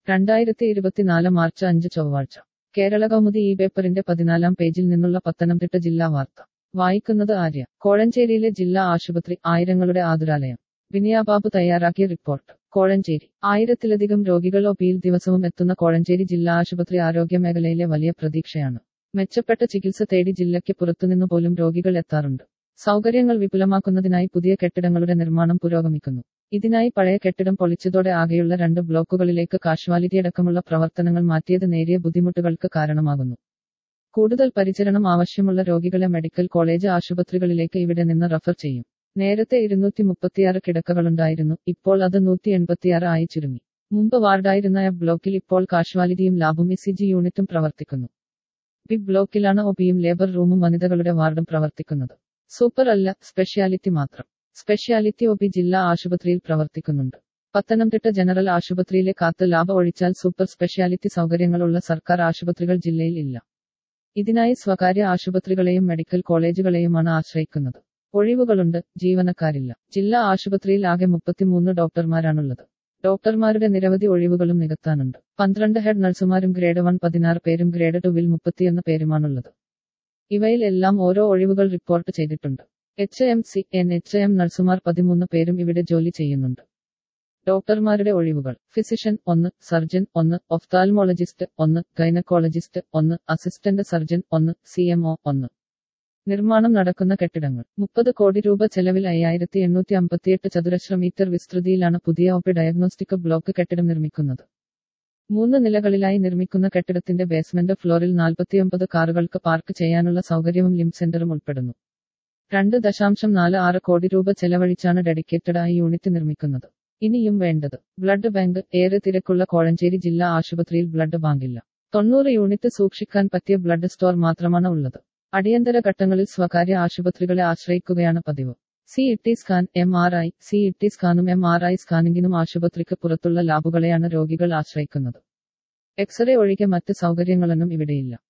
രണ്ടായിരത്തി ഇരുപത്തിനാല് മാർച്ച് അഞ്ച് ചൊവ്വാഴ്ച കേരള കൗമുദി ഈ പേപ്പറിന്റെ പതിനാലാം പേജിൽ നിന്നുള്ള പത്തനംതിട്ട ജില്ലാ വാർത്ത വായിക്കുന്നത് ആര്യ കോഴഞ്ചേരിയിലെ ജില്ലാ ആശുപത്രി ആയിരങ്ങളുടെ ആതുരാലയം വിനയാബാബു തയ്യാറാക്കിയ റിപ്പോർട്ട് കോഴഞ്ചേരി ആയിരത്തിലധികം രോഗികൾ ഒപിയിൽ ദിവസവും എത്തുന്ന കോഴഞ്ചേരി ജില്ലാ ആശുപത്രി ആരോഗ്യമേഖലയിലെ വലിയ പ്രതീക്ഷയാണ് മെച്ചപ്പെട്ട ചികിത്സ തേടി ജില്ലയ്ക്ക് പുറത്തുനിന്നു പോലും രോഗികൾ എത്താറുണ്ട് സൗകര്യങ്ങൾ വിപുലമാക്കുന്നതിനായി പുതിയ കെട്ടിടങ്ങളുടെ നിർമ്മാണം പുരോഗമിക്കുന്നു ഇതിനായി പഴയ കെട്ടിടം പൊളിച്ചതോടെ ആകെയുള്ള രണ്ട് ബ്ലോക്കുകളിലേക്ക് കാഷ്വാലിറ്റിയടക്കമുള്ള പ്രവർത്തനങ്ങൾ മാറ്റിയത് നേരിയ ബുദ്ധിമുട്ടുകൾക്ക് കാരണമാകുന്നു കൂടുതൽ പരിചരണം ആവശ്യമുള്ള രോഗികളെ മെഡിക്കൽ കോളേജ് ആശുപത്രികളിലേക്ക് ഇവിടെ നിന്ന് റഫർ ചെയ്യും നേരത്തെ ഇരുന്നൂറ്റി മുപ്പത്തിയാറ് കിടക്കകളുണ്ടായിരുന്നു ഇപ്പോൾ അത് നൂറ്റി എൺപത്തിയാറ് ആയി ചുരുങ്ങി മുമ്പ് വാർഡായിരുന്ന എ ബ്ലോക്കിൽ ഇപ്പോൾ കാഷ്വാലിറ്റിയും ലാബും ഇ സി ജി യൂണിറ്റും പ്രവർത്തിക്കുന്നു ബി ബ്ലോക്കിലാണ് ഒപിയും ലേബർ റൂമും വനിതകളുടെ വാർഡും പ്രവർത്തിക്കുന്നത് സൂപ്പർ അല്ല സ്പെഷ്യാലിറ്റി മാത്രം സ്പെഷ്യാലിറ്റി ഒപി ജില്ലാ ആശുപത്രിയിൽ പ്രവർത്തിക്കുന്നുണ്ട് പത്തനംതിട്ട ജനറൽ ആശുപത്രിയിലെ കാത്ത് ലാഭ ഒഴിച്ചാൽ സൂപ്പർ സ്പെഷ്യാലിറ്റി സൗകര്യങ്ങളുള്ള സർക്കാർ ആശുപത്രികൾ ജില്ലയിൽ ഇല്ല ഇതിനായി സ്വകാര്യ ആശുപത്രികളെയും മെഡിക്കൽ കോളേജുകളെയുമാണ് ആശ്രയിക്കുന്നത് ഒഴിവുകളുണ്ട് ജീവനക്കാരില്ല ജില്ലാ ആശുപത്രിയിൽ ആകെ മുപ്പത്തിമൂന്ന് ഡോക്ടർമാരാണുള്ളത് ഡോക്ടർമാരുടെ നിരവധി ഒഴിവുകളും നികത്താനുണ്ട് പന്ത്രണ്ട് ഹെഡ് നഴ്സുമാരും ഗ്രേഡ് വൺ പതിനാറ് പേരും ഗ്രേഡ് ടുവിൽ മുപ്പത്തിയൊന്ന് പേരുമാണുള്ളത് ഇവയിൽ എല്ലാം ഓരോ ഒഴിവുകൾ റിപ്പോർട്ട് ചെയ്തിട്ടുണ്ട് H M C N H M നഴ്സുമാർ പതിമൂന്ന് പേരും ഇവിടെ ജോലി ചെയ്യുന്നുണ്ട് ഡോക്ടർമാരുടെ ഒഴിവുകൾ ഫിസിഷ്യൻ ഒന്ന് സർജൻ ഒന്ന് ഒഫ്താൽമോളജിസ്റ്റ് ഒന്ന് ഗൈനക്കോളജിസ്റ്റ് ഒന്ന് അസിസ്റ്റന്റ് സർജൻ ഒന്ന് സി ഒന്ന് നിർമ്മാണം നടക്കുന്ന കെട്ടിടങ്ങൾ മുപ്പത് കോടി രൂപ ചെലവിൽ അയ്യായിരത്തി എണ്ണൂറ്റി അമ്പത്തിയെട്ട് ചതുരശ്ര മീറ്റർ വിസ്തൃതിയിലാണ് പുതിയ ഒപി ഡയഗ്നോസ്റ്റിക് ബ്ലോക്ക് കെട്ടിടം നിർമ്മിക്കുന്നത് മൂന്ന് നിലകളിലായി നിർമ്മിക്കുന്ന കെട്ടിടത്തിന്റെ ബേസ്മെന്റ് ഫ്ലോറിൽ നാൽപ്പത്തിയൊമ്പത് കാറുകൾക്ക് പാർക്ക് ചെയ്യാനുള്ള സൗകര്യവും ലിം സെന്ററും ഉൾപ്പെടുന്നു രണ്ട് ദശാംശം നാല് ആറ് കോടി രൂപ ചെലവഴിച്ചാണ് ഡെഡിക്കേറ്റഡ് ആയി യൂണിറ്റ് നിർമ്മിക്കുന്നത് ഇനിയും വേണ്ടത് ബ്ലഡ് ബാങ്ക് ഏറെ തിരക്കുള്ള കോഴഞ്ചേരി ജില്ലാ ആശുപത്രിയിൽ ബ്ലഡ് ബാങ്കില്ല തൊണ്ണൂറ് യൂണിറ്റ് സൂക്ഷിക്കാൻ പറ്റിയ ബ്ലഡ് സ്റ്റോർ മാത്രമാണ് ഉള്ളത് അടിയന്തര ഘട്ടങ്ങളിൽ സ്വകാര്യ ആശുപത്രികളെ ആശ്രയിക്കുകയാണ് പതിവ് C E scan M R I C E സ്കാനും എം ആർ ഐ സ്കാനിങ്ങിനും ആശുപത്രിക്ക് പുറത്തുള്ള ലാബുകളെയാണ് രോഗികൾ ആശ്രയിക്കുന്നത് എക്സ്റേ ഒഴികെ മറ്റ് സൗകര്യങ്ങളൊന്നും ഇവിടെയില്ല